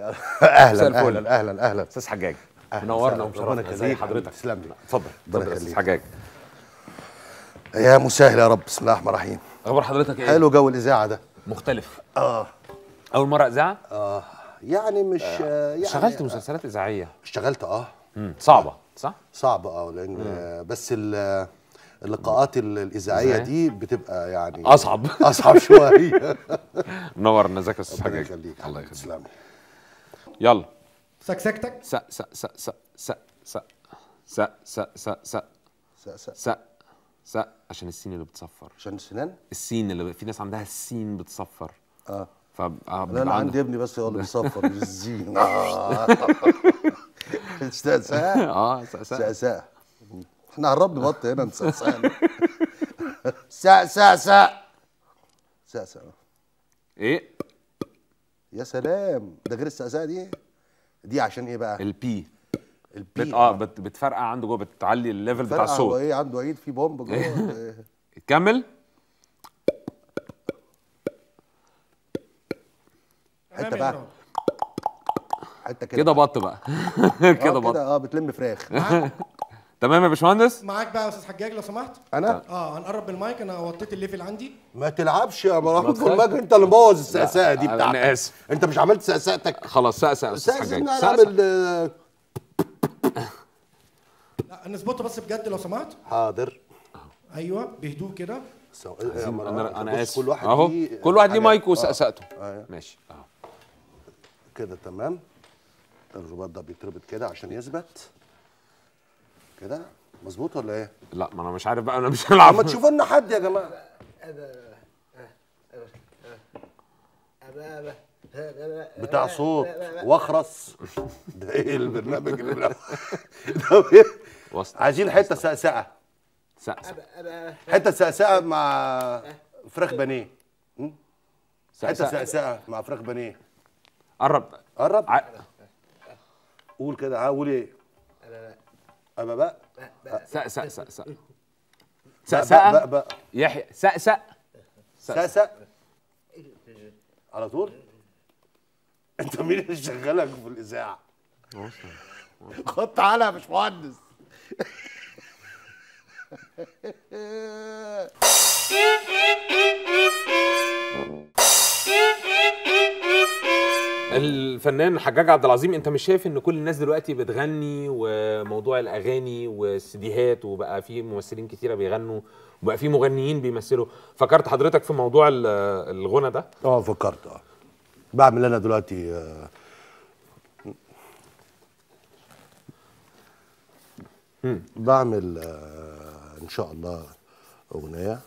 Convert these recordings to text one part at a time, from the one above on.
اهلا الفل. اهلا اهلا اهلا استاذ حجاج أهلاً منورنا وسهلاً. ومشرفنا ربنا ازي يخليك. حضرتك تسلم لي. اتفضل ربنا اتفضل يا استاذ يخليك. حجاج يا مسهل يا رب بسم الله الرحمن الرحيم اخبار حضرتك ايه حلو جو الاذاعه ده مختلف اه اول مره اذاعه اه يعني مش آه يعني اشتغلت مسلسلات اذاعيه اشتغلت اه مم. صعبه صح صعب اه لان آه بس ال- اللقاءات ال- الاذاعيه إذاعية؟ دي بتبقى يعني اصعب اصعب شويه منورنا ازيك يا استاذ ربنا حجاج يخليك الله يخليك تسلم يلا سكسكتك س س س س س س س س س س س- س- س س عشان السين اللي بتصفر عشان السنان السين اللي في ناس عندها السين بتصفر اه فبقى لا انا عندي ابني بس هو اللي بيصفر مش الزين اه استأساء اه س س سأساء احنا قربنا بط هنا نسأساء سأساء سأ سأساء ايه يا سلام ده غير السأساء دي دي عشان ايه بقى البي البي بت اه بت بتفرقع عنده جوه بتعلي الليفل بتاع فرقع هو الصوت ايه عنده عيد في بومب جوه ولا إيه؟ كمل حته بقى حته كده كده بط بقى آه، كده بط كده اه بتلم فراخ تمام يا باشمهندس معاك بقى يا استاذ حجاج لو سمحت انا اه هنقرب بالمايك انا وطيت الليفل عندي ما تلعبش يا محمود في المجرى انت اللي مبوظ السأساء دي لا، بتاعتك أنا آسف. انت مش عملت سأساءتك خلاص سقسق يا استاذ سأساء حجاج انا سقسق. اعمل آه، لا نظبطه بس بجد لو سمحت حاضر ايوه بهدوء كده سو- انا انا بص، اسف كل واحد اهو ليه كل واحد ليه حاجة. مايك آه. وسقسقته آه. ماشي اهو كده تمام الرباط ده بيتربط كده عشان يثبت كده مظبوط ولا ايه؟ لا ما انا مش عارف بقى انا مش اما هلعب تشوفوا لنا حد يا جماعه بتاع صوت واخرس ده ايه البرنامج اللي بنعمله؟ ده إيه؟ وسط عايزين حته سقسقه سقسق حته سقسقه مع فراخ بانيه حته سقسق سقسقه مع فراخ بانيه قرب قرب ع- قول كده ها قول ايه؟ ابا بقى سقسق سقسق بقى بقى سقسقه بقى يحيى سقسق سقسق على طول انت مين اللي شغالك في الاذاعه؟ خد تعالى يا باشمهندس الفنان حجاج عبد العظيم انت مش شايف ان كل الناس دلوقتي بتغني وموضوع الاغاني والسيديهات وبقى في ممثلين كتيره بيغنوا وبقى في مغنيين بيمثلوا فكرت حضرتك في موضوع ال- الغنى ده اه فكرت اه بعمل انا دلوقتي آه، بعمل آه، ان شاء الله اغنيه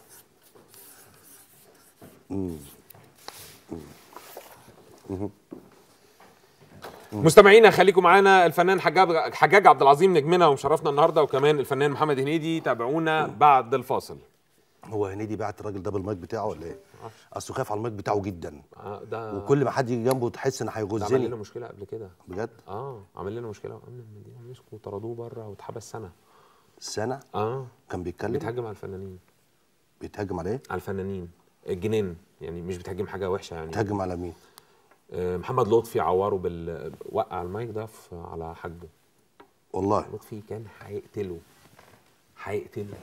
مستمعينا خليكم معانا الفنان حجاج حجاج عبد العظيم نجمنا ومشرفنا النهارده وكمان الفنان محمد هنيدي تابعونا بعد الفاصل هو هنيدي بعت الراجل ده بالمايك بتاعه ولا ايه؟ اصله خايف على المايك بتاعه جدا آه، ده وكل ما حد يجي جنبه تحس ان ده عمل لنا هيغزني مشكله قبل كده بجد اه عمل لنا مشكله وامن المدينه مسكوا وطردوه بره واتحبس سنه السنه اه كان بيتكلم بيتهجم على الفنانين بيتهاجم على ايه؟ على الفنانين الجنين يعني مش بتهاجم حاجه وحشه يعني بيتهاجم على مين؟ آه، محمد لطفي عوره بال وقع المايك ده في... على حاجبه والله لطفي كان هيقتله هيقتله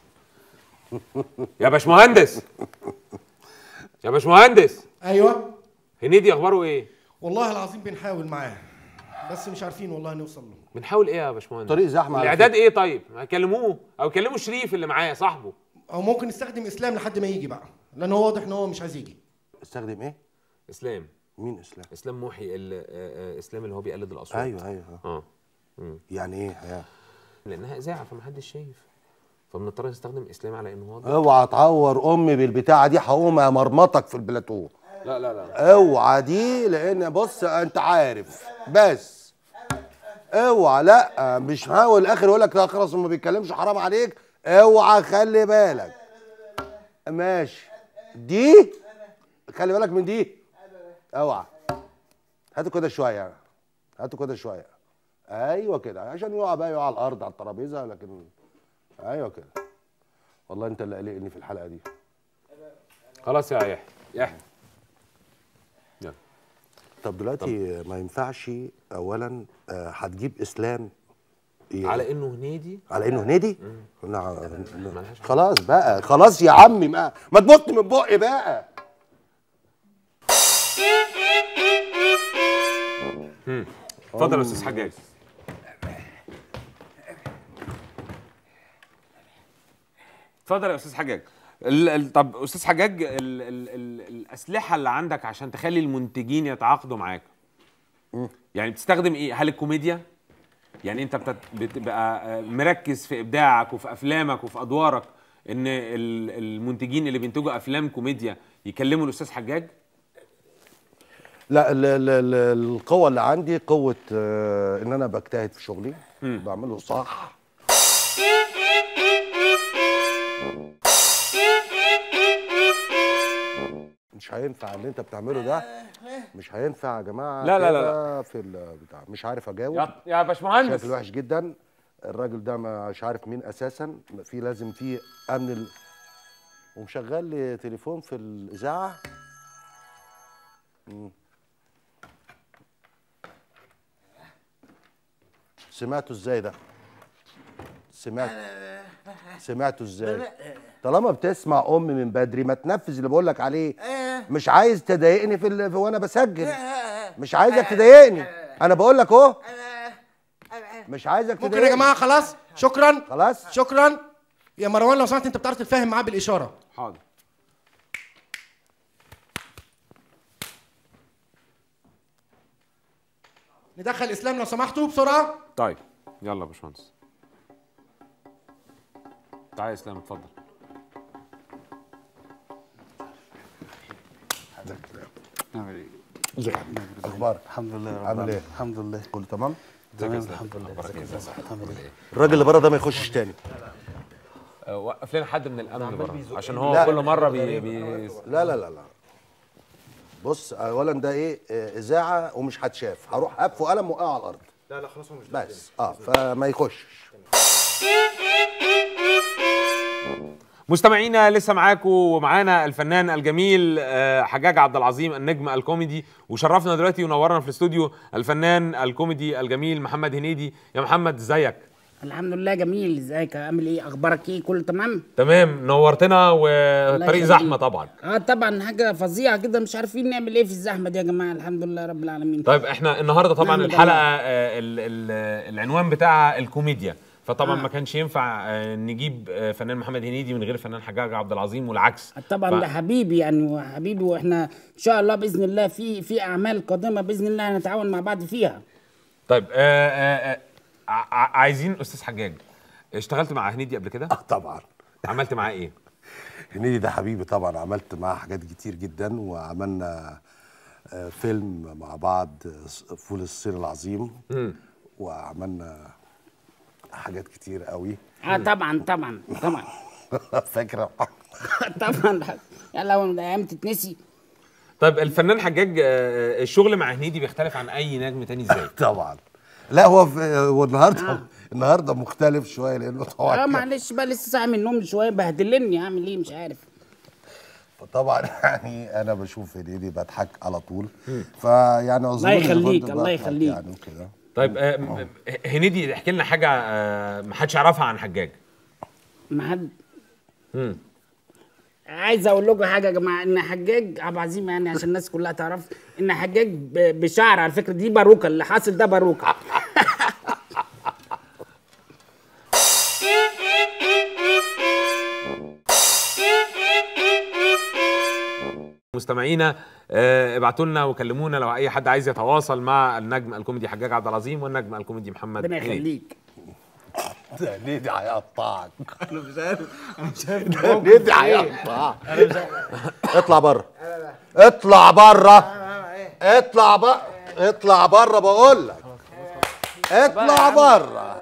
يا باشمهندس يا باشمهندس ايوه هنيدي اخباره ايه والله العظيم بنحاول معاه بس مش عارفين والله نوصل له بنحاول ايه يا باشمهندس طريق زحمة على الاعداد ايه طيب ما يكلموه او يكلموا شريف اللي معاه صاحبه او ممكن نستخدم اسلام لحد ما يجي بقى لان هو واضح ان هو مش عايز يجي استخدم ايه؟ اسلام مين اسلام؟ اسلام محي ال- آه، آه، اسلام اللي هو بيقلد الاصوات ايوه ايوه آه. اه يعني ايه يعني لانها اذاعه فمحدش شايف فبنضطر نستخدم اسلام على انه واضح اوعى تعور امي بالبتاعه دي هقوم امرمطك في البلاتو لا لا لا اوعى دي لان بص انت عارف بس اوعى لا مش هحاول الاخر يقول لك لا خلاص ما بيتكلمش حرام عليك اوعى خلي بالك ماشي دي خلي بالك من دي اوعى هاتوا كده شويه هاتوا كده شويه ايوه كده عشان يقع بقى يقع على الارض على الترابيزه لكن ايوه كده والله انت اللي قلقني في الحلقه دي خلاص يا يحيى يحيى يلا طب دلوقتي ما ينفعش اولا آه، هتجيب اسلام ي- على انه هنيدي على انه هنيدي نعم خلاص بقى خلاص يا عمي ما ما تبط من بقي بقى اتفضل يا استاذ حجاج اتفضل يا استاذ حجاج ال- ال- طب استاذ حجاج ال ال ال الاسلحه اللي عندك عشان تخلي المنتجين يتعاقدوا معاك يعني بتستخدم ايه هل الكوميديا يعني انت بتت- بتبقى آه، مركز في ابداعك وفي افلامك وفي ادوارك ان ال- المنتجين اللي بينتجوا افلام كوميديا يكلموا الاستاذ حجاج لا ال ال ال القوة اللي عندي قوة آه، ان انا بجتهد في شغلي بعمله صح مش هينفع اللي انت بتعمله ده مش هينفع يا جماعة لا، لا، لا، كده في البتاع مش عارف اجاوب يا يا باشمهندس شكل وحش جدا الراجل ده مش عارف مين اساسا في لازم في امن ال... ومشغل لي تليفون في الاذاعه مم. سمعته ازاي ده سمعت سمعته ازاي طالما بتسمع امي من بدري ما تنفذ اللي بقول لك عليه مش عايز تضايقني في, ال... في وانا بسجل مش عايزك تضايقني انا بقول لك اهو مش عايزك ممكن تضايقني يا جماعه خلاص شكرا خلاص شكرا يا مروان لو سمحت انت بتعرف تتفاهم معاه بالاشاره حاضر ندخل اسلام لو سمحتوا بسرعه طيب يلا يا باشمهندس تعالى يا اسلام اتفضل نعمل ايه؟ ازيك اخبارك الحمد لله رب عامل العالمين. ايه؟ الحمد لله كله تمام تمام الحمد لله الحمد لله الراجل اللي بره ده ما يخشش تاني آه، وقف لنا حد من الامن بره عشان هو لا. كل مره بي, بي... لا لا لا لا بص اولا ده ايه آه، اذاعه ومش هتشاف هروح هف وقلم وقع على الارض لا لا خلاص مش بس اه فما يخشش مستمعينا لسه معاكم ومعانا الفنان الجميل آه، حجاج عبد العظيم النجم الكوميدي وشرفنا دلوقتي ونورنا في الاستوديو الفنان الكوميدي الجميل محمد هنيدي يا محمد ازيك الحمد لله جميل ازيك عامل ايه اخبارك ايه كله تمام تمام نورتنا والطريق يخليك. زحمه طبعا اه طبعا حاجه فظيعه كده مش عارفين نعمل ايه في الزحمه دي يا جماعه الحمد لله رب العالمين طيب احنا النهارده طبعا نعم، الحلقه طبعاً. آه، ال- ال- العنوان بتاعها الكوميديا فطبعا ما كانش ينفع آه، نجيب آه، فنان محمد هنيدي من غير فنان حجاج عبد العظيم والعكس طبعا ف- ده حبيبي يعني وحبيبي واحنا ان شاء الله باذن الله في في اعمال قادمه باذن الله هنتعاون مع بعض فيها طيب آه آه آه ع- ع- عايزين استاذ حجاج اشتغلت مع هنيدي قبل كده اه طبعا عملت معاه ايه هنيدي ده حبيبي طبعا عملت معاه حاجات كتير جدا وعملنا آه، فيلم مع بعض آه، فول الصين العظيم وعملنا حاجات كتير قوي اه طبعا طبعا طبعا فاكره طبعا يا لو ده ايام تتنسي طيب الفنان حجاج آه، الشغل مع هنيدي بيختلف عن اي نجم تاني ازاي طبعا لا هو في هو النهارده النهارده مختلف شويه لانه طبعا اه كان- معلش بقى لسه صاحي من النوم شويه بهدلني اعمل ايه مش عارف طبعا يعني انا بشوف هنيدي بضحك على طول فيعني اظن الله إن يخليك، كنت الله بضحك يخليك. يعني وكده طيب آه، م- م- هنيدي احكي لنا حاجه آه، ما حدش يعرفها عن حجاج ما حد مم. عايز اقول لكم حاجه يا جماعه ان حجاج عبد العظيم يعني عشان الناس كلها تعرف ان حجاج ب- بشعر على فكره دي باروكه اللي حاصل ده باروكه مستمعينا آه، ابعتوا لنا وكلمونا لو اي حد عايز يتواصل مع النجم الكوميدي حجاج عبد العظيم والنجم الكوميدي محمد ربنا هنيدي. يخليك ده هنيدي هيقطعك انا مش عارف انا مش عارف ده هنيدي هيقطعك اطلع بره اطلع بره اطلع بره اطلع بره بقول لك اطلع بره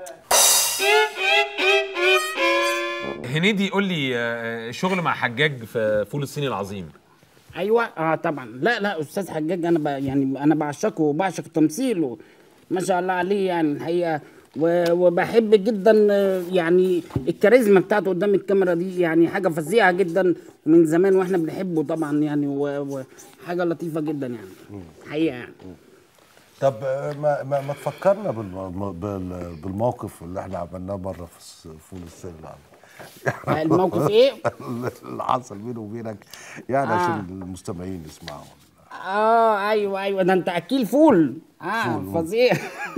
هنيدي قول لي آه، الشغل مع حجاج في فول الصيني العظيم ايوه اه طبعا لا لا استاذ حجاج انا ب... يعني انا بعشقه وبعشق تمثيله ما شاء الله عليه يعني الحقيقه و- وبحب جدا آه، يعني الكاريزما بتاعته قدام الكاميرا دي يعني حاجه فظيعه جدا من زمان واحنا بنحبه طبعا يعني و- وحاجه لطيفه جدا يعني حقيقه يعني طب آه، ما ما, ما تفكرنا بالم- بال- بالموقف اللي احنا عملناه مره في الس- فول الصين العربي الموقف ايه؟ اللي حصل بيني وبينك يعني آه. عشان المستمعين يسمعوا اه ايوه ايوه ده انت اكيل فول اه فظيع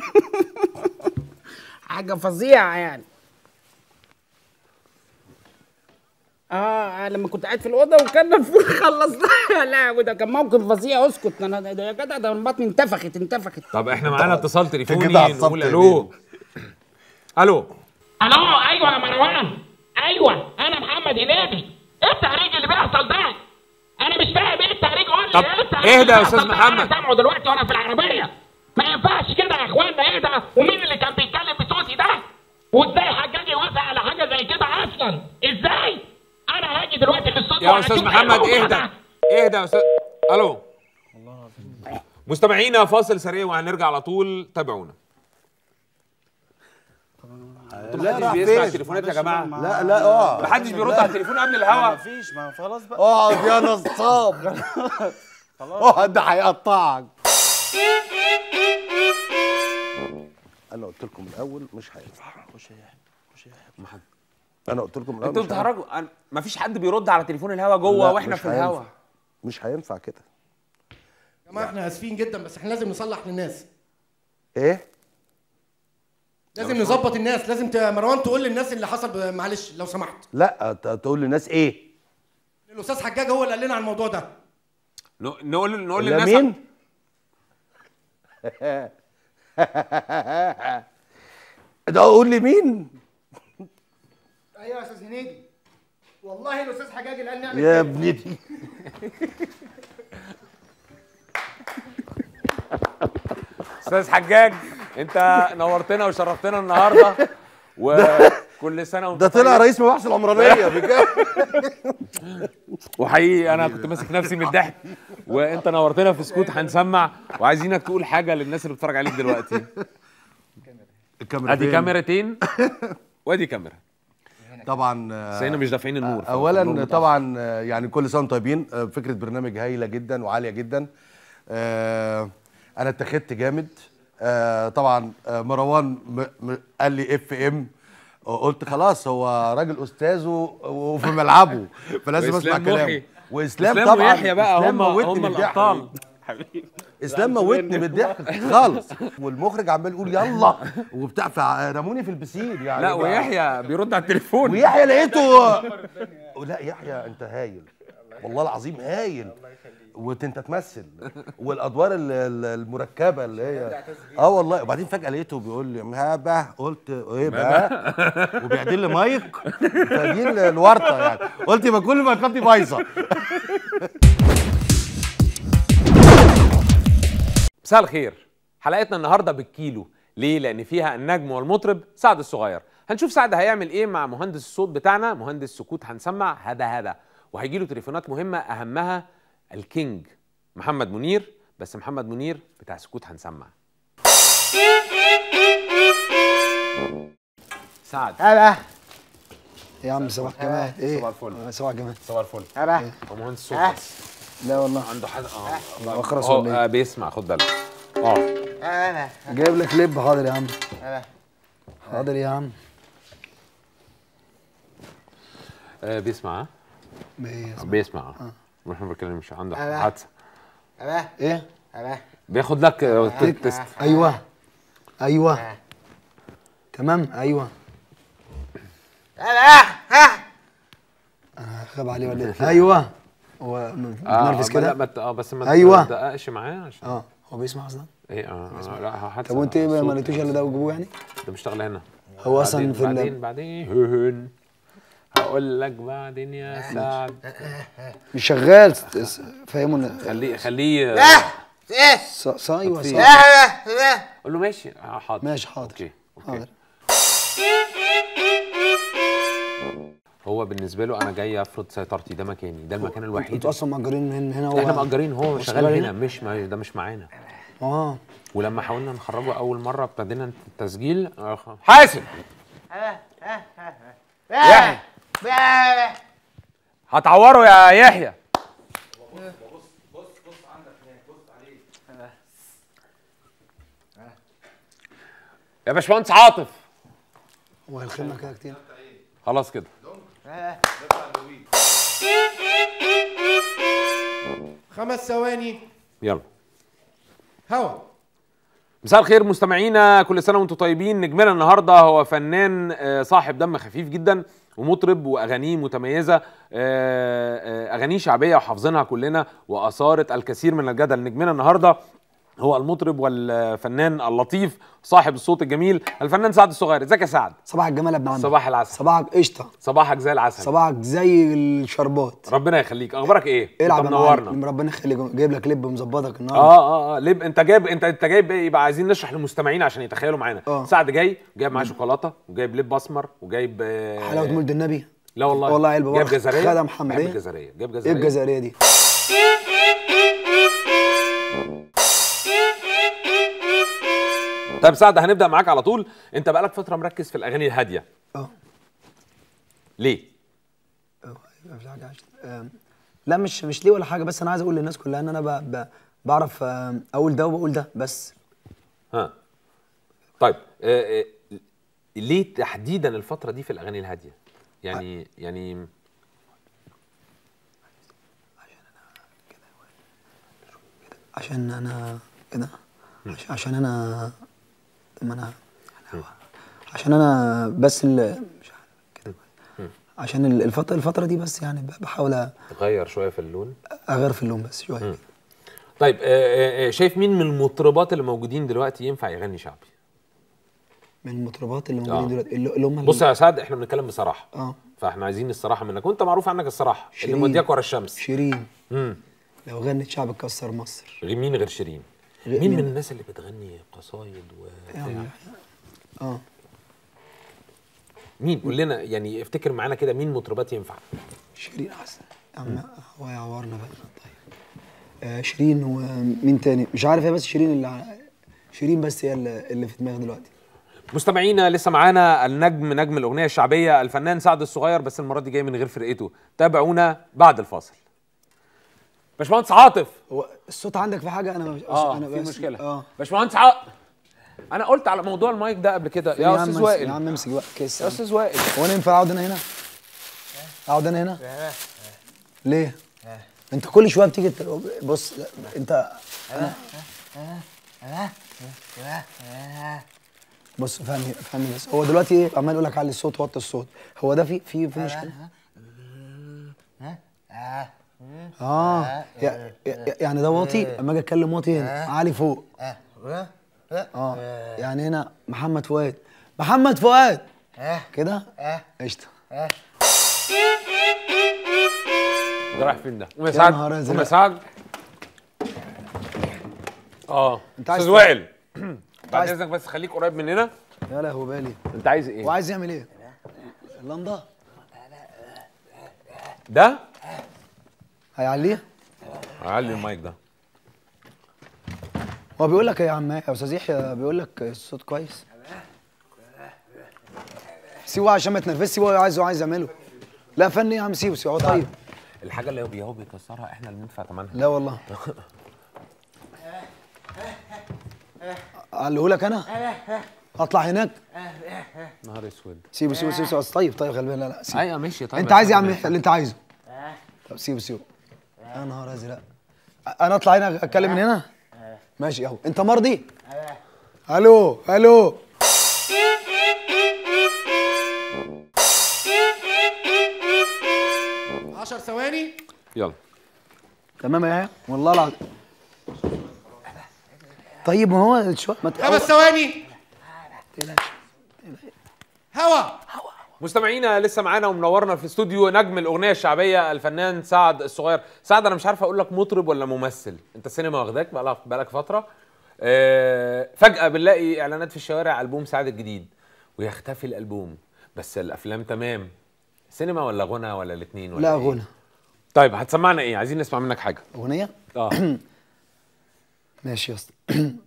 حاجه فظيعه يعني اه لما كنت قاعد في الاوضه وكان الفول خلص لا وده كان موقف فظيع اسكت انا ده يا جدع ده من بطني انتفخت انتفخت طب احنا معانا اتصال كده تليفوني عصبت نقول الو الو الو ايوه يا مروان ايوه انا محمد هنيدي ايه التهريج اللي بيحصل ده انا مش فاهم ايه التهريج قول لي طب ايه التهريج اهدى اللي يا بيحصل أستاذ ده؟ محمد. انا سامعه دلوقتي وانا في العربيه ما ينفعش كده يا اخوانا اهدى ومين اللي كان بيتكلم بصوتي ده وازاي حجاج يوافق على حاجه زي كده اصلا ازاي انا هاجي دلوقتي للصوت يا استاذ وهشوف محمد إيه الموضوع اهدى ده. اهدى يا استاذ الو مستمعينا فاصل سريع وهنرجع على طول تابعونا لا محدش راح بيسمع فين؟ التليفونات يا جماعه لا لا اه محدش بيرد على التليفون قبل الهوا مفيش ما خلاص بقى اقعد يا نصاب اقعد ده هيقطعك انا قلت لكم الاول مش هينفع خش يا يحيى خش يا يحيى انا قلت لكم الاول انتوا مش هينفع. بتهرجوا أنا- مفيش حد بيرد على تليفون الهوا جوه لا، واحنا مش في الهوا هينفع. مش هينفع كده يا جماعه احنا اسفين جدا بس احنا لازم نصلح للناس ايه لازم نظبط الناس لازم ت- مروان تقول للناس اللي حصل ب- معلش لو سمحت لا ت- تقول للناس ايه الاستاذ حجاج هو اللي قال لنا على الموضوع ده ن- نقول نقول لا للناس مين ده اقول لي مين ايوه يا استاذ هنيدي والله الاستاذ حجاج اللي قال نعمل يا ابني دي استاذ حجاج انت نورتنا وشرفتنا النهارده وكل سنه وانت ده طلع طيب. رئيس مباحث العمرانيه بجد وحقيقي انا كنت ماسك نفسي من الضحك وانت نورتنا في سكوت هنسمع وعايزينك تقول حاجه للناس اللي بتتفرج عليك دلوقتي الكاميرا ادي فين؟ كاميرتين وادي كاميرا طبعا آه، بس هنا مش دافعين النور اولا طبعا آه، يعني كل سنه وانتم طيبين آه، فكره برنامج هايله جدا وعاليه جدا آه، انا اتخذت جامد آه، طبعا آه، مروان م- م- قال لي اف ام قلت خلاص هو راجل استاذ و- وفي ملعبه فلازم اسمع وإسلام كلامه محي. واسلام اسلام طبعا ويحيى بقى إسلام هم موتني هم من الضحك. الابطال اسلام موتني بالضحك خالص والمخرج عمال يقول يلا وبتاع فرموني في البسين يعني لا بقى- ويحيى بيرد على التليفون ويحيى لقيته لا يحيى انت هايل والله العظيم هايل وانت تمثل والادوار ال- ال- المركبه اللي هي اه والله وبعدين فجاه لقيته بيقول لي ما بقى قلت ايه بقى وبيعدل لي مايك فدي ال- الورطه يعني قلت يبقى كل مايكاتي بايظه مساء الخير حلقتنا النهارده بالكيلو ليه لان فيها النجم والمطرب سعد الصغير هنشوف سعد هيعمل ايه مع مهندس الصوت بتاعنا مهندس سكوت هنسمع هذا هذا وهيجي له تليفونات مهمه اهمها الكينج محمد منير بس محمد منير بتاع سكوت هنسمع سعد هلا يا عم صباح جمال ايه صباح الفل. آه، صباح جمال صباح الفل هلا هو مهندس صوت بس لا والله عنده حد اه اخرس هو ولا آه بيسمع خد بالك اه ايه جايب لك لب حاضر يا عم حاضر يا عم آه، بيسمع ها؟ بيسمع. بيسمع اه مش ما بتكلمش عنده حادثه ايه بياخد لك آه، ت- تست ايوه ايوه تمام ايوه انا خاب عليه ولا ايه ايوه هو اه متنرفز لا كده ما ت- اه بس ما أيوة. تدققش معاه عشان اه هو بيسمع اصلا ايه اه آه، لا حادثه طب وانت ايه ما الصوت- لقيتوش الا ده وجابوه يعني ده بيشتغل هنا هو اصلا بعدين- في ال- بعدين بعدين هقول لك بعدين يا سعد مش شغال س- س- فاهمه إن- خليه خليه ص- ص- ايوه في- صح قول له ماشي آه، حاضر ماشي حاضر اوكي اوكي حاضر هو بالنسبه له انا جاي افرض سيطرتي ده مكاني ده المكان الوحيد انتوا اصلا مأجرين من هنا هو احنا مأجرين هو مش شغال شغال هنا هنا؟ مش ما ده مش معانا اه ولما حاولنا نخرجه اول مره ابتدينا التسجيل آه، خ- حاسب يحيى هتعوره يا يحيى يا باشمهندس عاطف هو هيلخمنا كده كتير خلاص كده خمس ثواني يلا هوا مساء الخير مستمعينا كل سنه وانتم طيبين نجمنا النهارده هو فنان آه، صاحب دم خفيف جدا ومطرب واغانيه متميزه آه، آه، اغانيه شعبيه وحافظينها كلنا واثارت الكثير من الجدل نجمنا النهارده هو المطرب والفنان اللطيف صاحب الصوت الجميل الفنان سعد الصغير ازيك يا سعد صباح الجمال يا ابن عمي صباح العسل صباحك قشطه صباحك زي العسل صباحك زي الشربات ربنا يخليك اخبارك ايه العب انت يا منورنا معلم ربنا يخليك جايب لك لب مظبطك النهارده اه اه اه ليه انت جايب انت انت جايب ايه يبقى عايزين نشرح للمستمعين عشان يتخيلوا معانا آه. سعد جاي جايب معاه شوكولاته وجايب لب اسمر وجايب آه، حلاوه مولد النبي لا والله والله علبة جايب بره. جزريه خدها محمد بحب إيه؟ الجزريه جايب ايه جزريه الجزائريه دي طيب سعد هنبدا معاك على طول انت بقالك فتره مركز في الاغاني الهاديه اه ليه أه، في حاجة عشان- آم، لا مش مش ليه ولا حاجه بس انا عايز اقول للناس كلها ان انا ب... ب... بعرف آم، اقول ده وبقول ده بس ها طيب آه آه ليه تحديدا الفتره دي في الاغاني الهاديه يعني يعني عشان انا كده عش- عشان انا ما انا عشان انا بس ال... مش عارف كده عشان ال- الفتره الفتره دي بس يعني ب- بحاول تغير شويه في اللون اغير في اللون بس شويه طيب آه آه آه، شايف مين من المطربات اللي موجودين دلوقتي ينفع يغني شعبي من المطربات اللي آه. موجودين دلوقتي اللي اللي هم بص يا سعد احنا بنتكلم بصراحه اه فاحنا عايزين الصراحه منك وانت معروف عنك الصراحه اللي شيرين. مودياك ورا الشمس شيرين امم لو غنت شعب كسر مصر مين غير شيرين غير مين من مين؟ الناس اللي بتغني قصايد وبتاع يعني اه مين قول لنا يعني افتكر معانا كده مين مطربات ينفع شيرين حسن عم هو يعورنا بقى طيب آه شيرين ومين تاني مش عارف هي بس شيرين اللي ع- شيرين بس هي اللي, اللي في دماغي دلوقتي مستمعينا لسه معانا النجم نجم الاغنيه الشعبيه الفنان سعد الصغير بس المره دي جاي من غير فرقته تابعونا بعد الفاصل باشمهندس عاطف هو الصوت عندك في حاجه انا مش اه انا في بس- مشكله اه باشمهندس عاطف انا قلت على موضوع المايك ده قبل كده فين يا عم استاذ امسك- وائل يا عم امسك بقى كيس يا استاذ وائل هو انا ينفع اقعد انا هنا؟ اقعد انا هنا؟ ليه؟ انت كل شويه بتيجي ت- بص انت بص فهمني فهمني بس هو دلوقتي ايه عمال يقول لك علي الصوت وطي الصوت هو ده في في في مشكله اه يع- يع- يعني ده واطي اما اجي اتكلم واطي هنا عالي فوق اه يعني هنا محمد فؤاد محمد فؤاد كده قشطه ده رايح فين ده قوم يا يا سعد نهار أزرق. قوم يا سعد اه أنت عايز استاذ وائل بعد عايز- اذنك بس خليك قريب مننا يا لهوي بالي انت عايز ايه وعايز يعمل ايه؟ اللمضه ده هيعليه علي المايك ده هو بيقول لك إيه يا عم يا استاذ يحيى بيقول لك الصوت كويس سيبه عشان ما تنرفزش سيبه هو عايزه عايز يعمله لا فن إيه يا عم سيبه سيبه هو طيب الحاجه اللي هو بي- هو بيكسرها احنا اللي بندفع ثمنها لا والله اقوله لك انا اطلع هناك نهار اسود سيبه سيبه سيبه, سيبه. طيب طيب خلي بالك لا لا سيبه ايوه ماشي طيب انت عايز يا عم يحيى اللي انت عايزه طب سيبه سيبه يا نهار ازرق انا اطلع هنا اتكلم من هنا ماشي اهو انت مرضي الو الو عشر ثواني يلا تمام يا يحيى والله العظيم طيب ما هو شويه ما خمس ثواني هوا مستمعينا لسه معانا ومنورنا في استوديو نجم الاغنيه الشعبيه الفنان سعد الصغير سعد انا مش عارف اقول لك مطرب ولا ممثل انت السينما واخداك بقالك بقالك فتره آه، فجاه بنلاقي اعلانات في الشوارع البوم سعد الجديد ويختفي الالبوم بس الافلام تمام سينما ولا غنى ولا الاثنين ولا لا إيه؟ غنى طيب هتسمعنا ايه عايزين نسمع منك حاجه اغنيه اه ماشي يا اسطى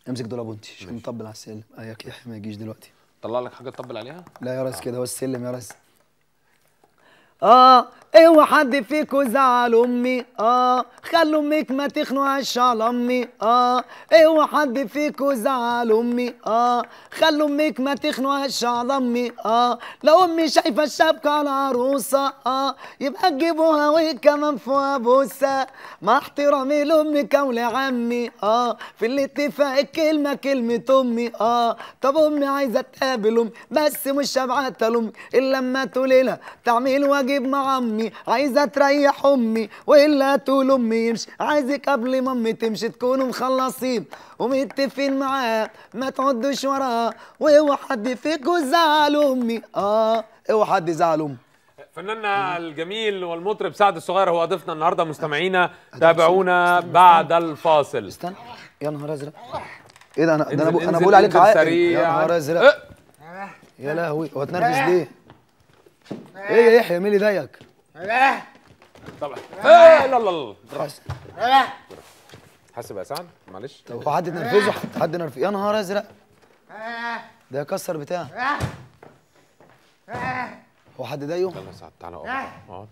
امسك دولاب انت عشان نطبل على السلم اياك يحيى ما يجيش دلوقتي طلع لك حاجه تطبل عليها لا يا ريس كده هو السلم يا ريس اه اوعى حد فيكو زعل امي اه خلوا امك ما تخنقش على امي اه اوعى حد فيكو زعل امي اه خلوا امك ما تخنقش على امي اه لو امي شايفه الشبكه على عروسه اه يبقى تجيبوها وكمان فوق بوسه مع احترامي لامك ولعمي اه في الاتفاق الكلمه كلمه امي اه طب امي عايزه تقابل امي بس مش هبعتها لامي الا لما تقولي لها تعمل واجب مع امي عايزه تريح امي والا تقول امي يمشي عايزك قبل ما امي تمشي تكونوا مخلصين ومتفقين معاه ما تعدوش وراه واوعى حد فيكم زعل امي اه اوعى حد يزعل امي فناننا الجميل والمطرب سعد الصغير هو ضيفنا النهارده مستمعينا تابعونا بعد الفاصل استنى يا نهار ازرق ايه ده انا ده انا انزل- بقول- انا انزل- بقول عليك انزل عاقل سريعاً. يا نهار ازرق اه، يا لهوي هو اتنرفز ليه؟ ايه يا يحيى مين اللي ضايقك؟ طبعا اه لا لا لا خلاص حاسب يا سعد معلش طب هو حد نرفزه حد نرفزه يا نهار ازرق ده يكسر بتاع هو حد ضايقه؟ يلا يا سعد تعالى اقعد اقعد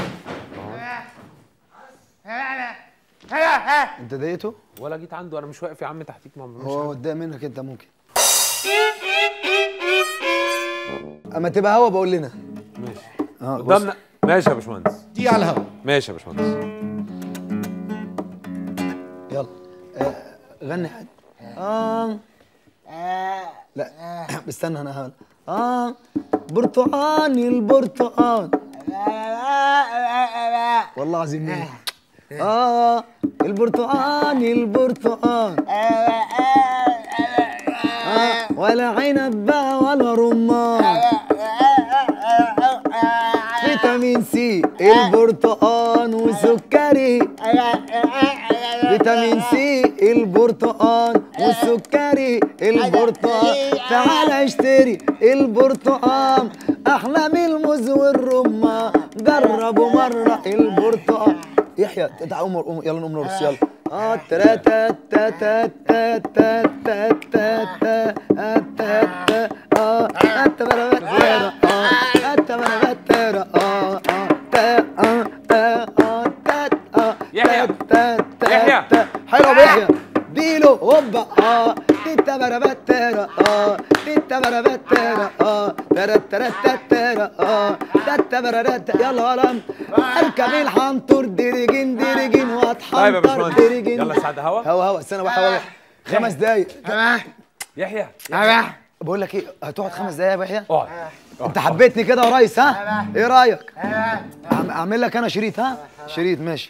انت ضايقته؟ ولا جيت عنده انا مش واقف يا عم تحتيك ما بعملوش هو حاجة. اتضايق منك انت ممكن اما تبقى هوا بقول لنا ماشي اه بص قدامنا ماشي يا باشمهندس دي على الهوا ماشي يا باشمهندس يلا آه، غني حد اه لا استنى انا هقول اه برتقاني البرتقال والله العظيم مين اه البرتقاني البرتقال آه ولا عنب بقى ولا رمان فيتامين سي البرتقال وسكري فيتامين سي البرتقال والسكري البرتقال تعال اشتري البرتقال احلى من الموز والرمان جربوا مره البرتقال يحيى تعال قوم قوم يلا نقوم نرقص يلا اه تا تا تا تا تا تا تا تا تا تا تا اه انت بلا بترا اه انت بلا بترا اه اه تا اه تا اه تا اه يحيى. تا تا يحيى. تا حلو أبو يحيى ديلو هوبا اه تيتا بربترا اه تيتا بربترا اه ترى ترى ترى اه تتا بررت يلا يلا اركب الحنطور ديرجين ديرجين طيب يا واتحنطر باشمهندس ديرجين يلا سعد هوا هوا هوا استنى واحد هوا خمس دقايق يحيى بقول لك ايه هتقعد خمس دقايق يا أبو يحيى اقعد انت حبيتني كده يا ريس ها ايه رايك أعم- اعمل لك انا شريط ها شريط ماشي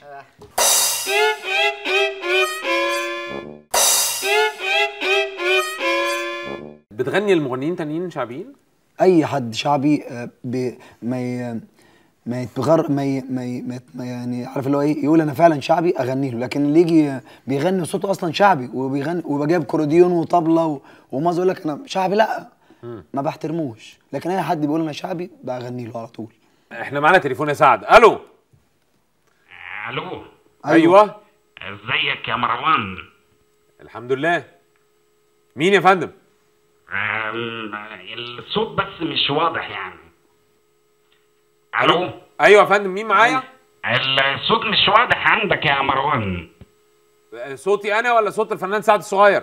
بتغني المغنيين تانيين شعبيين اي حد شعبي آه، ب... ما ي... ما يتغر ما, ي... ما, ي... ما, يت- ما يعني عارف اللي هو ايه يقول انا فعلا شعبي اغني له لكن اللي يجي بيغني صوته اصلا شعبي وبيغني ويبقى جايب كورديون وطبله و... وما يقول لك انا شعبي لا ما بحترموش لكن اي حد بيقول انا شعبي بغني له على طول احنا معانا تليفون يا سعد الو الو ايوه ازيك يا مروان الحمد لله مين يا فندم أم، الصوت بس مش واضح يعني الو ايوه يا فندم مين معايا الصوت مش واضح عندك يا مروان صوتي انا ولا صوت الفنان سعد الصغير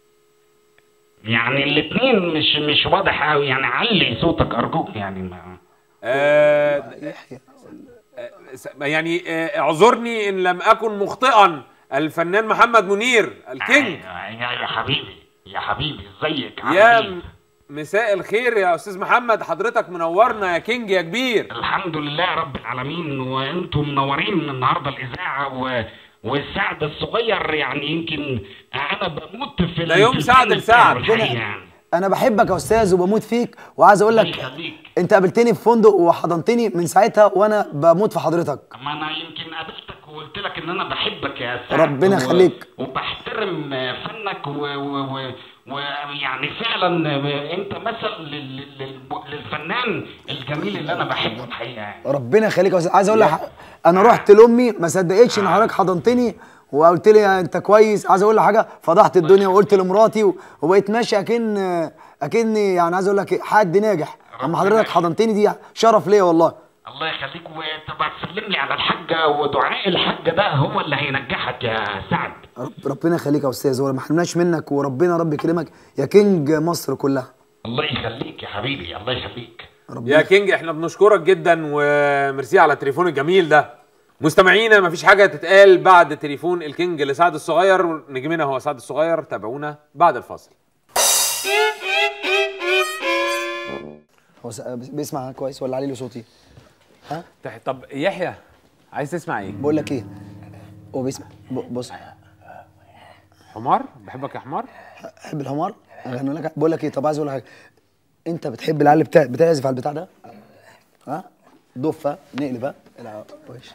يعني الاتنين مش مش واضح قوي يعني علي صوتك ارجوك يعني ما آه يحيى س- يعني آه، اعذرني ان لم اكن مخطئا الفنان محمد منير الكينج يا يا حبيبي يا حبيبي ازيك عامل يا إيه؟ م- مساء الخير يا استاذ محمد حضرتك منورنا يا كينج يا كبير الحمد لله رب العالمين وانتم منورين النهارده الاذاعه و... والسعد الصغير يعني يمكن انا بموت في ده يوم في سعد الفن لسعد. بتاعه الحقيقة يعني انا بحبك يا استاذ وبموت فيك وعايز اقول الله لك يخليك. انت قابلتني في فندق وحضنتني من ساعتها وانا بموت في حضرتك ما انا يمكن قابلتك وقلت لك ان انا بحبك يا سعد ربنا و- يخليك. وبحترم فنك ويعني و... و... ويعني فعلا انت مثل لل... لل... للفنان الجميل اللي انا بحبه الحقيقه يعني ربنا يخليك يا استاذ عايز اقول لك حاجة. انا رحت لامي ما صدقتش ان حضرتك حضنتني وقلت لي انت كويس عايز اقول لك حاجه فضحت الدنيا وقلت لمراتي و- وبقيت ماشي اكن اكني يعني عايز اقول لك إيه، حد ناجح اما حضرتك حضنتني دي شرف ليا والله الله يخليك وانت بقى تسلم لي على الحاجه ودعاء الحاجه ده هو اللي هينجحك يا سعد رب ربنا يخليك يا استاذ وما حرمناش منك وربنا رب يكرمك يا كينج مصر كلها الله يخليك يا حبيبي الله يخليك يا كينج احنا بنشكرك جدا وميرسي على التليفون الجميل ده مستمعينا مفيش حاجه تتقال بعد تليفون الكينج لسعد الصغير نجمنا هو سعد الصغير تابعونا بعد الفاصل هو س- بيسمع كويس ولا علي له صوتي طب يحيى عايز تسمع ايه بقول لك ايه هو بيسمع ب- بص حمار بحبك يا حمار تحب الحمار اغني لك بقول لك ايه طب عايز اقول لك حاجه انت بتحب العيال بتاع بتعزف على البتاع ده ها ضفه نقلب ها العب وش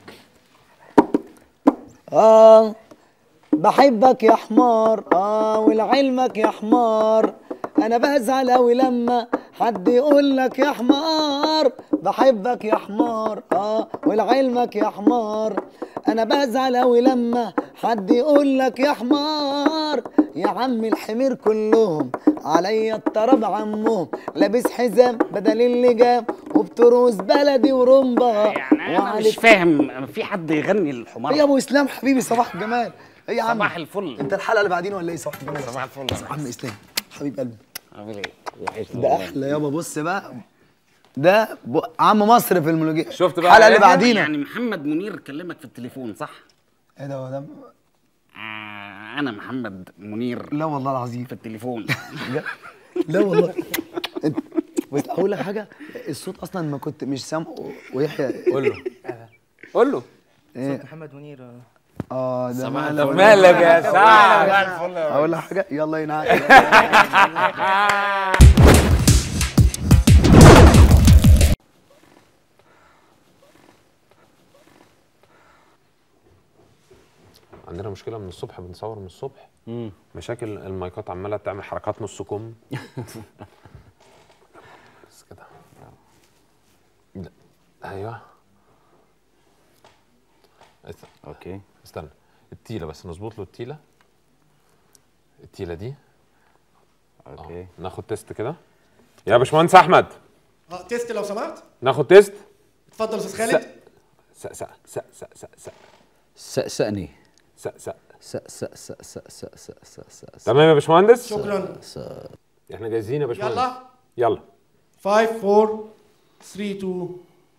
اه بحبك يا حمار اه ولعلمك يا حمار انا بزعل اوي لما حد يقول لك يا حمار بحبك يا حمار اه ولعلمك يا حمار انا بزعل اوي لما حد يقول لك يا حمار يا عم الحمير كلهم عليا الطرب عمهم لابس حزام بدل اللي جاب وبترقص بلدي ورمبا يعني انا مش فاهم في حد يغني الحمار يا ابو اسلام حبيبي صباح الجمال ايه يا عم صباح الفل. انت الحلقه اللي بعدين ولا ايه صباح الجمال صباح الفل عم اسلام حبيب قلبي عامل ايه وحشني ده والله. احلى يابا بص بقى ده ب... عم مصر في الملوجيه شفت بقى الحلقه اللي يعني- بعدينا يعني محمد منير كلمك في التليفون صح؟ ايه ده هو ده آه انا محمد منير لا والله العظيم في التليفون لا والله انت بس اقول لك حاجه الصوت اصلا ما كنت مش سامعه ويحيى قول له قول له ايه محمد منير اه ده صباح مالك الفل. مالك يا سعد اقول لك حاجه يلا ينعاد عندنا مشكله من الصبح بنصور من الصبح مشاكل المايكات عماله تعمل حركات نص كم بس كده لا. ايوه است- اوكي استنى التيله بس نظبط له التيله التيله دي اوكي ناخد تيست كده يا باشمهندس احمد اه تيست لو سمحت ناخد تيست اتفضل يا استاذ خالد س س س س س س سأسأني س س س س س س س س س س س تمام يا باشمهندس شكرا احنا جاهزين يا باشمهندس يلا يلا 5 4 3 2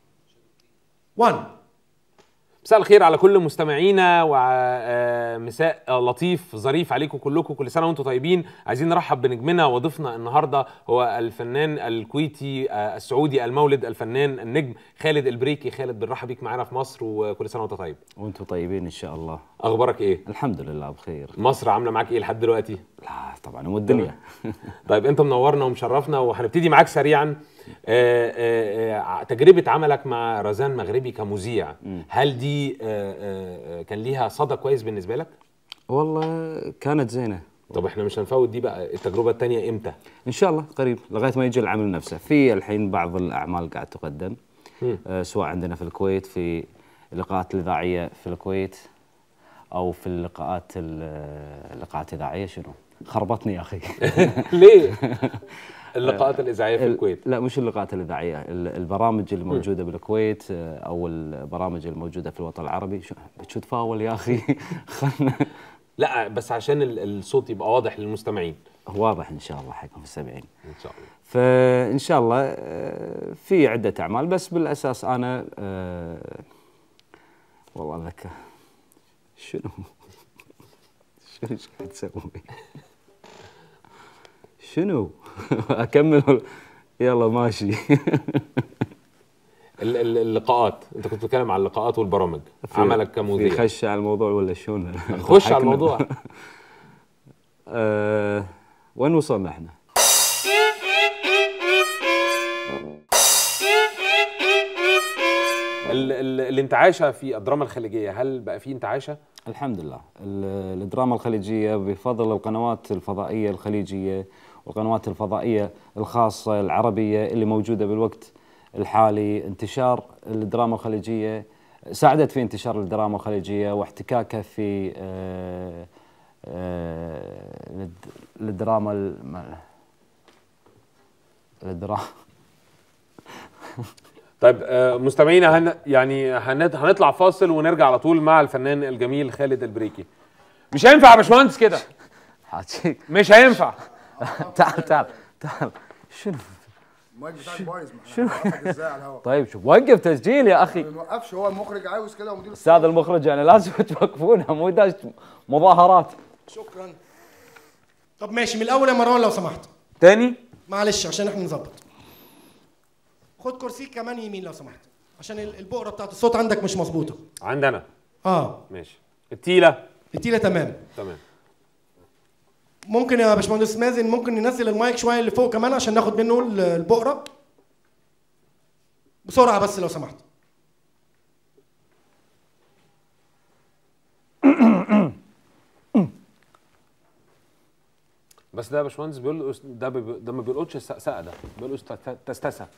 1 مساء الخير على كل مستمعينا ومساء لطيف ظريف عليكم كلكم كل سنه وانتم طيبين عايزين نرحب بنجمنا وضيفنا النهارده هو الفنان الكويتي آه، السعودي المولد الفنان النجم خالد البريكي خالد بنرحب بيك معانا في مصر وكل سنه وانت طيب وانتم طيبين ان شاء الله اخبارك ايه الحمد لله بخير مصر عامله معاك ايه لحد دلوقتي لا طبعا والدنيا طيب انت منورنا ومشرفنا وهنبتدي معاك سريعا آه، آه، آه، تجربه عملك مع رزان مغربي كمذيع هل دي آه، آه، آه، كان ليها صدى كويس بالنسبه لك والله كانت زينه طب احنا مش هنفوت دي بقى التجربه الثانيه امتى ان شاء الله قريب لغايه ما يجي العمل نفسه في الحين بعض الاعمال قاعد تقدم آه سواء عندنا في الكويت في اللقاءات الاذاعيه في الكويت او في اللقاءات ال- اللقاءات الاذاعيه شنو خربطني يا اخي ليه اللقاءات الاذاعيه في ال- الكويت لا مش اللقاءات الاذاعيه ال- البرامج الموجوده بالكويت آه، او البرامج الموجوده في الوطن العربي شو شو تفاول يا اخي خلنا لا بس عشان ال- الصوت يبقى واضح للمستمعين واضح ان شاء الله حقهم السبعين ان شاء الله فان شاء الله آه، في عده اعمال بس بالاساس انا آه، والله ذكر شنو شنو ايش قاعد تسوي شنو اكمل ولا- يلا ماشي ال- ال- اللقاءات انت كنت بتتكلم عن اللقاءات والبرامج في- عملك في كمذيع خش على الموضوع ولا شلون خش على ضحكنا. الموضوع آه، وين وصلنا احنا ال- ال- الانتعاشه في الدراما الخليجيه هل بقى في انتعاشه الحمد لله ال- الدراما الخليجية بفضل القنوات الفضائية الخليجية والقنوات الفضائية الخاصة العربية اللي موجودة بالوقت الحالي انتشار الدراما الخليجية ساعدت في انتشار الدراما الخليجيه واحتكاكه في آه، آه، للد- للدراما الم- للدراما طيب آه، مستمعينا هن يعني هنت- هنطلع فاصل ونرجع على طول مع الفنان الجميل خالد البريكي مش هينفع يا باشمهندس كده حاجيك مش هينفع تعال تعال تعال شنو المايك بتاعك بايظ ما احنا هنوقفك ازاي على الهواء طيب شوف وقف تسجيل يا اخي ما نوقفش هو المخرج عاوز كده ومدير استاذ المخرج يعني لازم توقفونها مو داش مظاهرات شكرا طب ماشي من الاول يا مروان لو سمحت تاني معلش عشان احنا نظبط خد كرسيك كمان يمين لو سمحت عشان ال- البقره بتاعت الصوت عندك مش مظبوطه عندنا اه ماشي التيله التيله تمام تمام ممكن يا باشمهندس مازن ممكن ننزل المايك شويه اللي فوق كمان عشان ناخد منه ال- البقره بسرعه بس لو سمحت بس ده يا باشمهندس بيقول أس- ده بي- ده ما بيلقطش السقسقه ده بيقول أست- تستسى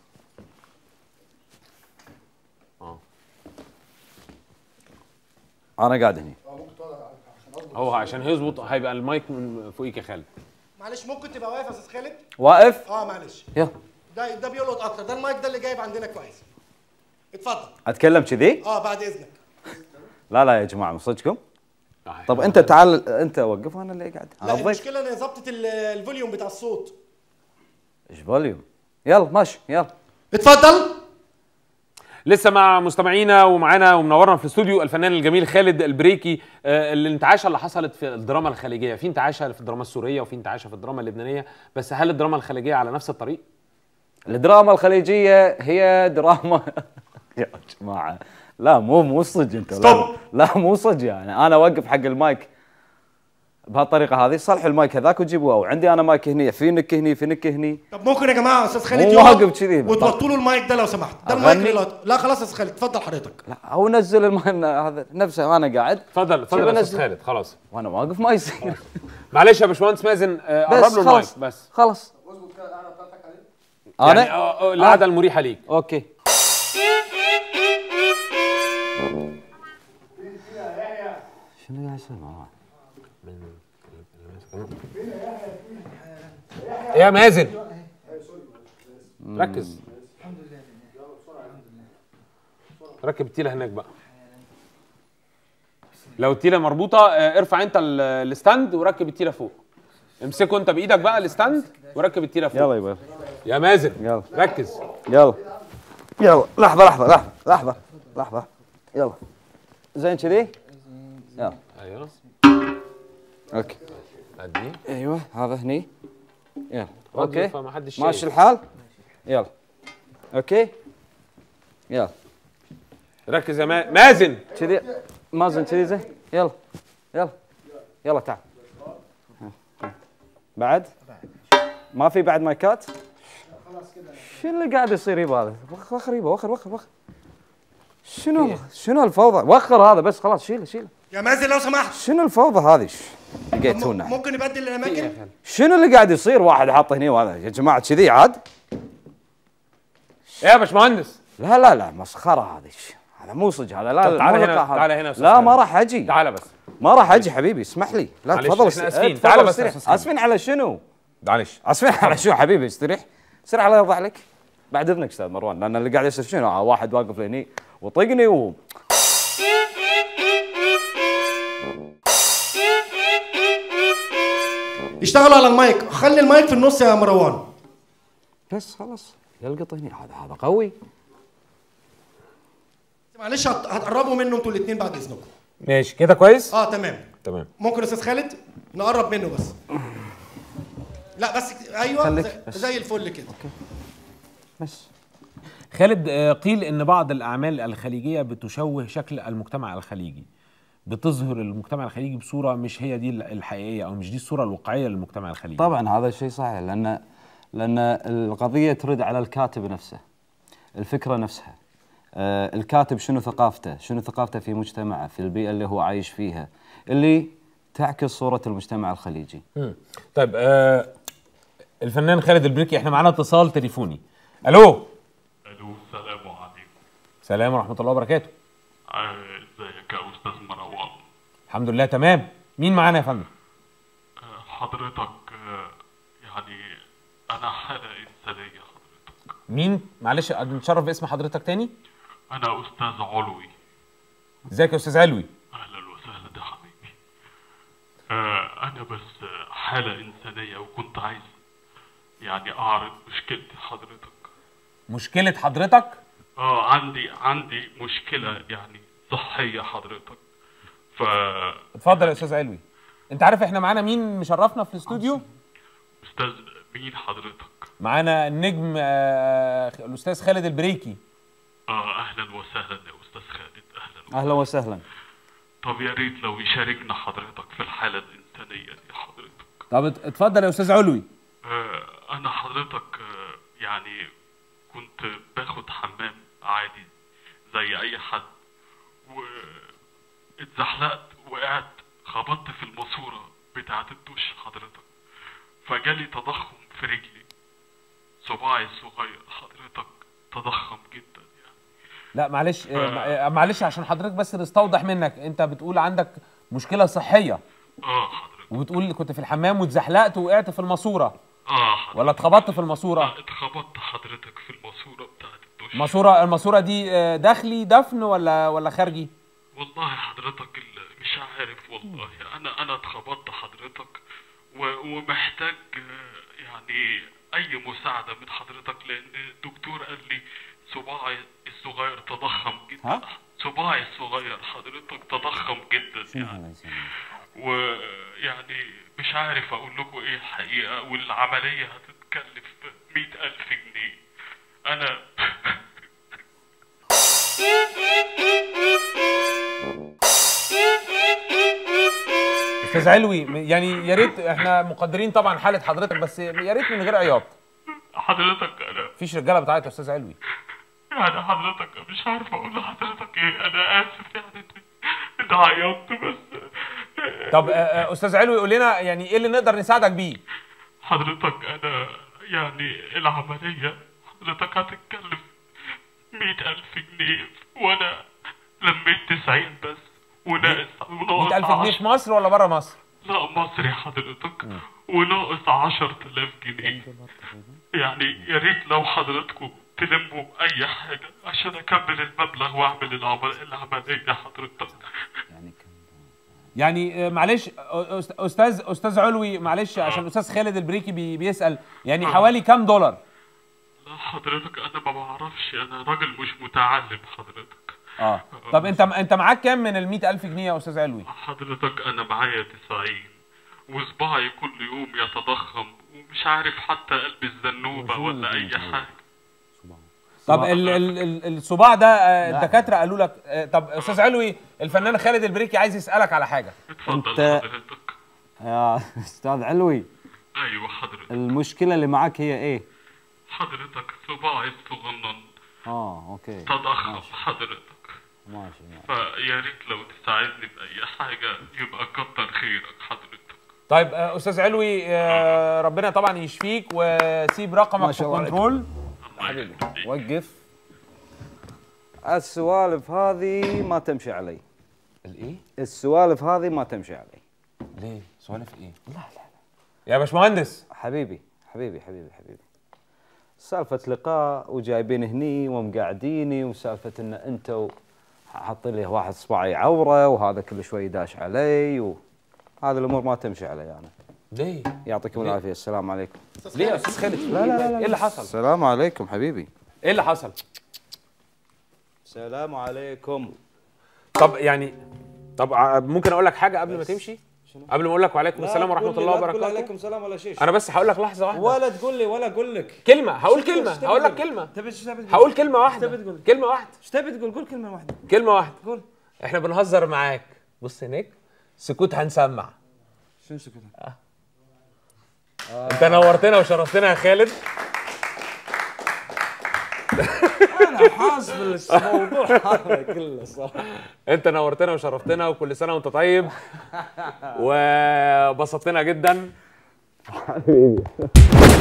انا قاعد هنا هو عشان هيظبط هيبقى المايك من فوقيك يا خالد معلش ممكن تبقى واقف يا استاذ خالد واقف اه معلش يلا ده ده بيلقط اكتر ده المايك ده اللي جايب عندنا كويس اتفضل اتكلم كذي اه بعد اذنك لا لا يا جماعه من صدقكم طب انت تعال انت وقف انا اللي قاعد انا لا الضيف المشكله ان ظبطت ال- الفوليوم بتاع الصوت ايش فوليوم يلا ماشي يلا اتفضل لسه مع مستمعينا ومعانا ومنورنا في الاستوديو الفنان الجميل خالد البريكي آه، الانتعاشه اللي حصلت في الدراما الخليجيه في انتعاشه في الدراما السوريه وفي انتعاشه في الدراما اللبنانيه بس هل الدراما الخليجيه على نفس الطريق الدراما الخليجيه هي دراما يا جماعه لا مو مو صدق انت لا, لا مو صدق يعني انا اوقف حق المايك بهالطريقه هذه صلحوا المايك هذاك وجيبوه وعندي انا مايك هني في نك هني في نك هني طب ممكن يا جماعه استاذ خالد مو يقعد واقف كذي. وتوطوا له المايك ده لو سمحت ده أغني؟ المايك اللي لقط- لا خلاص يا استاذ خالد اتفضل حضرتك لا او نزل المايك هذا نفسه وانا قاعد اتفضل اتفضل شوف يا أنزل. استاذ خالد خلاص وانا واقف ما يصير معلش يا باشمهندس مازن آه، قرب بس له المايك خلاص بس خلاص يعني انا آه، آه، القعده المريحه ليك اوكي شنو قاعد يصير معاه؟ يا مازن ركز ركب التيله هناك بقى لو التيله مربوطه آه، ارفع انت ال- الستاند وركب التيله فوق امسكه انت بايدك بقى الستاند وركب التيله فوق يلا يبا يا مازن يلا. ركز يلا يلا لحظة لحظة لحظة لحظة لحظة يلا زين كذي؟ يلا ايوه اوكي ادي ايوه هذا هني يلا اوكي اوكي فما حدش ماشي شايف. الحال؟ يلا اوكي يلا ركز يا ما- مازن كذي مازن كذي زين يلا يلا يلا تعال بعد ما في بعد مايكات شنو اللي قاعد يصير يبا هذا وخر وخر يبا وخر وخر وخر شنو شنو الفوضى وخر هذا بس خلاص شيله شيله يا مازن لو سمحت شنو الفوضى هذه ش- لقيتونا ممكن نبدل الاماكن شنو اللي قاعد يصير واحد حاطه هني وهذا يا جماعه كذي عاد ايه يا باشمهندس لا لا لا مسخره هذه ش- هذا مو صدق هذا لا طب تعال مو هنا- لقاء هذا. تعال هنا يا أستاذ لا خالد. ما راح اجي تعال بس ما راح اجي حبيبي اسمح لي لا معلش، تفضل إحنا است- آسفين. تفضل تعال بس يا استريح. أستاذ خالد. اسفين على شنو؟ معلش اسفين على شو حبيبي استريح استريح الله يرضى عليك بعد اذنك استاذ مروان لان اللي قاعد يصير شنو آه، واحد واقف هني وطقني و اشتغلوا على المايك خلي المايك في النص يا مروان بس خلاص يلقط هني هذا هذا قوي معلش هت- هتقربوا منه انتوا الاثنين بعد اذنكم ماشي كده كويس اه تمام تمام ممكن يا استاذ خالد نقرب منه بس لا بس كت- ايوه خليك زي, بس. زي الفل كده بس خالد آه، قيل ان بعض الاعمال الخليجيه بتشوه شكل المجتمع الخليجي بتظهر المجتمع الخليجي بصوره مش هي دي الحقيقيه او مش دي الصوره الواقعيه للمجتمع الخليجي طبعا هذا الشيء صحيح لان لان القضيه ترد على الكاتب نفسه الفكره نفسها آه الكاتب شنو ثقافته شنو ثقافته في مجتمعه في البيئه اللي هو عايش فيها اللي تعكس صوره المجتمع الخليجي مم. طيب آه الفنان خالد البريكي احنا معانا اتصال تليفوني الو الو السلام عليكم سلام ورحمه الله وبركاته ازيك يا استاذ مروان الحمد لله تمام مين معانا يا فندم آه، حضرتك آه، يعني انا حالة انسانية حضرتك مين معلش نتشرف باسم حضرتك تاني انا استاذ علوي ازيك يا استاذ علوي اهلا وسهلا يا حبيبي آه، انا بس آه، حالة انسانية وكنت عايز يعني اعرض مشكلتي حضرتك مشكله حضرتك اه عندي عندي مشكلة يعني صحية حضرتك ف اتفضل يا استاذ علوي انت عارف احنا معانا مين مشرفنا في الاستوديو استاذ مين حضرتك معانا النجم آه، الاستاذ خالد البريكي اه اهلا وسهلا يا استاذ خالد اهلا اهلا وسهلا طب يا ريت لو يشاركنا حضرتك في الحالة الإنسانية دي حضرتك طب ات- اتفضل يا استاذ علوي آه أنا حضرتك آه يعني كنت باخد حمام عادي زي أي حد واتزحلقت وقعت خبطت في الماسورة بتاعة الدش حضرتك فجالي تضخم في رجلي صباعي الصغير حضرتك تضخم جدا لا معلش آه، مع- آه، معلش عشان حضرتك بس نستوضح منك انت بتقول عندك مشكله صحيه اه حضرتك وبتقول كنت في الحمام واتزحلقت وقعت في الماسوره اه حضرتك ولا اتخبطت في الماسوره آه، اتخبطت حضرتك في الماسورة بتاعة الدش الماسوره الماسوره دي آه، داخلي دفن ولا ولا خارجي والله حضرتك ال- مش عارف والله انا انا اتخبطت حضرتك و- ومحتاج آه، يعني اي مساعده من حضرتك لان الدكتور قال لي صباعي الصغير تضخم جدا ها؟ صباعي الصغير حضرتك تضخم جدا يعني ويعني مش عارف اقول لكم ايه الحقيقه والعمليه هتتكلف مئة الف جنيه انا استاذ علوي م- يعني يا ريت احنا مقدرين طبعا حاله حضرتك بس يا ريت من غير عياط حضرتك انا مفيش رجاله بتعيط يا استاذ علوي يعني حضرتك مش عارف اقول لحضرتك ايه انا اسف يعني إن- ان عيطت بس طب آه، آه، استاذ علوي قول لنا يعني ايه اللي نقدر نساعدك بيه حضرتك انا يعني العملية حضرتك هتتكلف مئة ألف جنيه وأنا لميت تسعين بس وناقص وناقص 100000 جنيه عشر- في مصر ولا بره مصر لا مصري حضرتك وناقص عشرة آلاف جنيه يعني يا ريت لو حضراتكم تلموا أي حاجة عشان أكمل المبلغ وأعمل العمل- العملية حضرتك يعني آه، معلش آه، أست- استاذ استاذ علوي معلش عشان استاذ خالد البريكي بي بيسال يعني حوالي كام دولار لا حضرتك أنا ما بعرفش أنا راجل مش متعلم حضرتك اه طب انت انت معاك كام من ال 100000 جنيه يا استاذ علوي حضرتك أنا معايا تسعين وصباعي كل يوم يتضخم ومش عارف حتى ألبس زنوبة ولا أي حاجة طب ال ال ال الصباع ده آه، الدكاتره قالوا لك آه، طب استاذ علوي الفنان خالد البريكي عايز يسالك على حاجه اتفضل أنت- حضرتك يا استاذ علوي أيوة حضرتك المشكله اللي معك هي ايه حضرتك صباعي الصغنن اه اوكي تضخم ماشي حضرتك ماشي ماشي. فيا ريت لو تساعدني بأي حاجة يبقى كتر خيرك حضرتك طيب آه، استاذ علوي آه، ربنا طبعا يشفيك وسيب رقمك ما في شاء الله عليك. الكنترول حبيبي وقف السوالف هذه ما تمشي علي الايه السوالف هذه ما تمشي علي ليه سوالف ايه لا لا لا يا باشمهندس حبيبي حبيبي حبيبي حبيبي سالفة لقاء وجايبين هني ومقعديني وسالفة ان انتوا حاطين لي واحد صباعي عورة وهذا كل شوي داش علي وهذه الامور ما تمشي علي انا ليه يعطيكم العافية السلام عليكم ليه يا استاذ خالد لا لا لا ايه اللي حصل السلام عليكم حبيبي ايه اللي حصل السلام عليكم طب يعني طب ع- ممكن اقول لك حاجه قبل ما تمشي قبل ما اقول لك وعليكم السلام ورحمه الله وبركاته عليكم السلام ولا شيء انا بس هقول لك لحظه واحده ولا تقول لي ولا اقول لك كلمه هقول شو- كلمه شو تبي هقول لك تقول؟ كلمه تبي شو تبي تقول؟ هقول كلمه تبي واحده تقول؟ كلمه واحده ايش تبي تقول قول كلمة واحدة كلمه واحده قول احنا بنهزر معاك بص هناك سكوت هنسمع شنو سكوت انت نورتنا وشرفتنا يا خالد انا حاسب الموضوع هذا كله صراحة انت نورتنا وشرفتنا وكل سنه وانت طيب وبسطتنا جدا حبيبي